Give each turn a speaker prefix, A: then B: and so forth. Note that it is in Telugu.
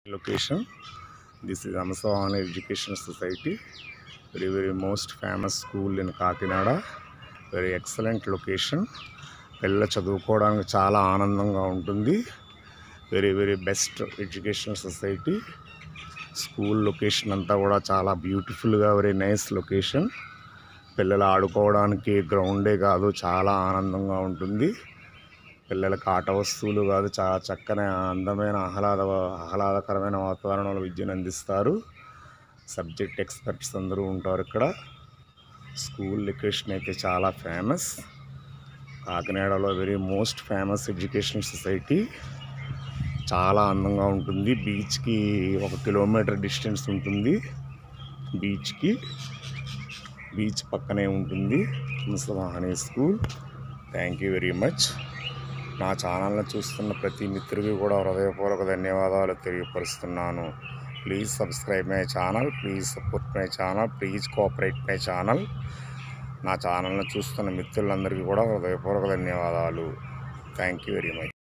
A: location this is amazon education society very very most famous school in Kakinada very excellent location పిల్లలు చదువుకోవడానికి చాలా ఆనందంగా ఉంటుంది very very best education society school location అంతా కూడా చాలా బ్యూటిఫుల్గా వెరీ నైస్ లొకేషన్ పిల్లలు ఆడుకోవడానికి గ్రౌండే కాదు చాలా ఆనందంగా ఉంటుంది పిల్లలకు ఆట వస్తువులు కాదు చాలా చక్కని అందమైన ఆహ్లాద ఆహ్లాదకరమైన వాతావరణంలో విద్యను అందిస్తారు సబ్జెక్ట్ ఎక్స్పర్ట్స్ అందరూ ఉంటారు ఇక్కడ స్కూల్ లొకేషన్ అయితే చాలా ఫేమస్ కాకినాడలో very most famous education society చాలా అందంగా ఉంటుంది బీచ్కి ఒక కిలోమీటర్ డిస్టెన్స్ ఉంటుంది బీచ్కి బీచ్ పక్కనే ఉంటుంది ముసలవాహని school thank you very much నా ఛానల్ని చూస్తున్న ప్రతి మిత్రుడికి కూడా హృదయపూర్వక ధన్యవాదాలు తెలియపరుస్తున్నాను please subscribe my channel please support my channel please cooperate my channel నా ఛానల్ని చూస్తున్న మిత్రులందరికీ కూడా హృదయపూర్వక ధన్యవాదాలు థ్యాంక్ యూ వెరీ మచ్